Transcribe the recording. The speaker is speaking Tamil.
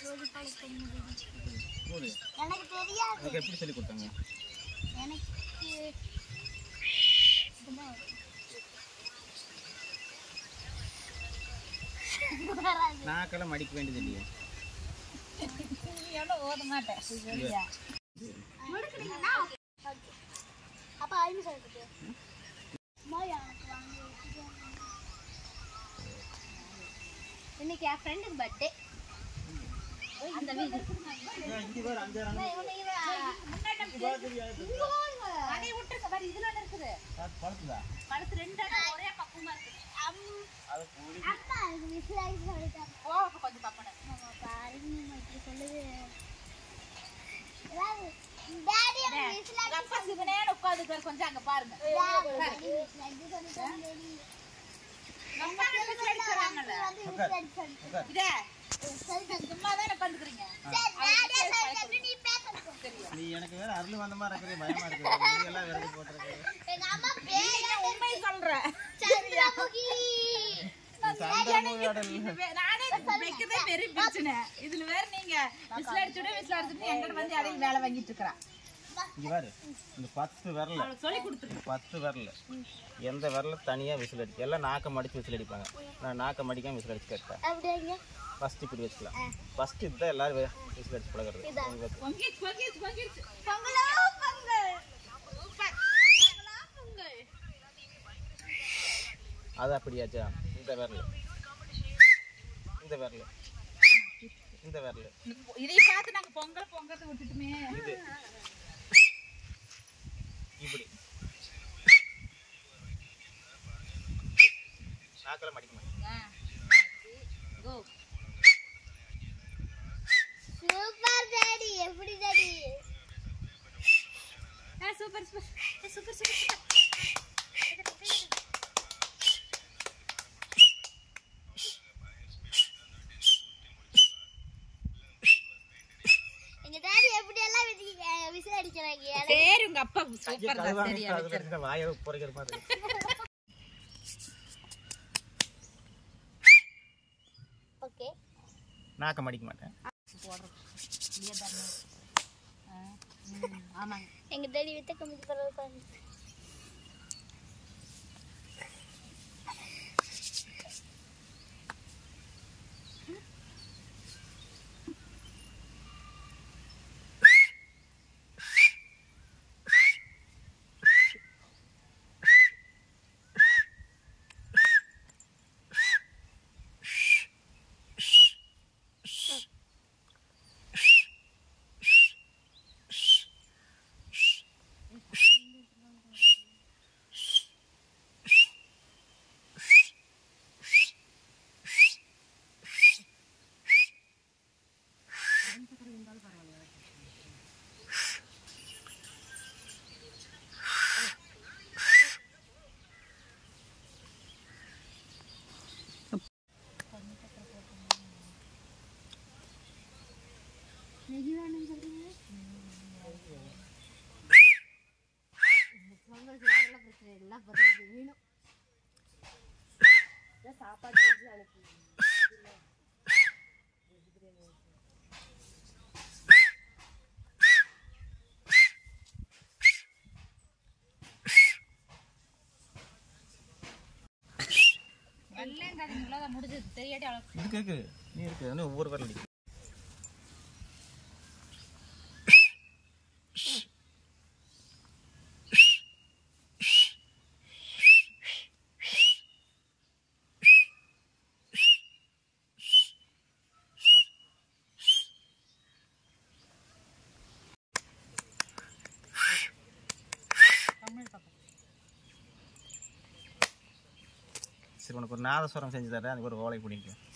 போடு எனக்கு தெரியாது உனக்கு எப்படி சொல்லி கொடுத்தாங்க எனக்கு இதுதான் வரும். நாக்கெல்லாம் மடிக்க வேண்டியது இல்லையே ஓத மாட்டேன் முடுக்குறீங்களா? Okay. அப்ப ஐந்து சொல்லிட்டு அம்மா, எனக்கு வாங்கி வச்சுக்கோங்க. இன்னைக்கு என் ஃப்ரெண்டுக்கு பர்த்டே அந்த வீடு இங்கே வேறு அஞ்சாறு அதே விட்டுருக்க பாரு இதுல ஒண்ணு இருக்குது பழத்துதா பழுத்து ரெண்டு அண்ணா ஒரே பக்குவமா இருக்குது அதை கூடி அம்மா எனக்கு விசிலாகி சொல்லிட்டாங்க ஓ கொஞ்சம் பப்பன அம்மா, பாருங்க அம்மா, இப்படி சொல்லுது அதாவது, daddy எனக்கு விசிலாகி அப்பா சிவனே உட்காந்துக்காரு கொஞ்சம் அங்க பாருங்க daddy விசிலாகி சொல்லிட்டாங்க, daddy. நம்ம கிட்ட சொல்லி தராங்கல்ல வந்து விசிலாகி சொல்லிட்டாங்க. இதே சொல்லிட்டாங்க. சும்மா தானே உட்காந்துக்கிறீங்க சரி, daddy சொல்லிட்டாங்க, நீ பேசணும். நீ எனக்கு வேற அருள் வந்த மாதிரி இருக்குது பயமா இருக்குது முடியெல்லாம் விரதி போட்டிருக்கு எங்க அம்மா பேரு உண்மை சொல்றேன் சந்திரமுகி சந்திரமுகோட நானே வைக்கிறதே பெரிய பிரச்சனை இதுல வேற நீங்க விசில் அடிச்சுட விசில் அடிச்சுட்டு எங்கிட்ட வந்து அதையும் வேலை வாங்கிட்டு இருக்கிறா இங்க பாரு இந்த பத்து விரல் அவளுக்கு சொல்லி கொடுத்துரு பத்து விரல் எந்த விரல தனியாக விசில் அடிச்சு எல்லாம் நாக்கை மடிச்சு விசில் அடிப்பாங்க நான் நாக்கை மடிக்காம விசில் அடிச்சு கேட்டேன் அப்படிங்க ஃபர்ஸ்ட் இப்படி வச்சுக்கலாம் ஃபர்ஸ்ட் இதுதான் எல்லாரும் வி- விசில் அடிச்சு பழகிறது உங்களுக்கு பொங்கிச்சு பொங்கிச்சு பொங்கிச்சு பொங்கலோ பொங்கல் சூப்பர் பொங்கல் அது அப்படியாச்சா இந்த விரல் இந்த விரல் இந்த விரல் இதை பார்த்து நாங்க பொங்கல் பொங்கத்தை விட்டுட்டுமே இது இப்படி நாக்கில் மடிக்க மாட்டேன் கோ சூப்பர் டாடி எப்படி daddy super super super super எங்க டாடி எப்படி எல்லாம் விசில் அடிக்கிறாங்க சரி உங்க அப்பா கையை சூப்பர் தான் கழுவாம சரியா அதுல இருக்க வாயை பொறுக்கிற மாதிரி ஓகே நாக்கை மடிக்க மாட்டேன் ஆமாங்க எங்க டாடி வித்த கம்மி பரவாயில்ல பாருங்க வெள்ளைங்காதீங்களா அதை முடிஞ்சது தெரியாட்டி அவ்வளோ இருக்கு இருக்கு நீ இருக்கு இன்னும் ஒவ்வொரு விரல் அடிக்கும் தமிழ் பக்கம் சரி உனக்கு ஒரு நாதஸ்வரம் செஞ்சு தரேன் அதுக்கு ஒரு ஓலை பிடிக்கும்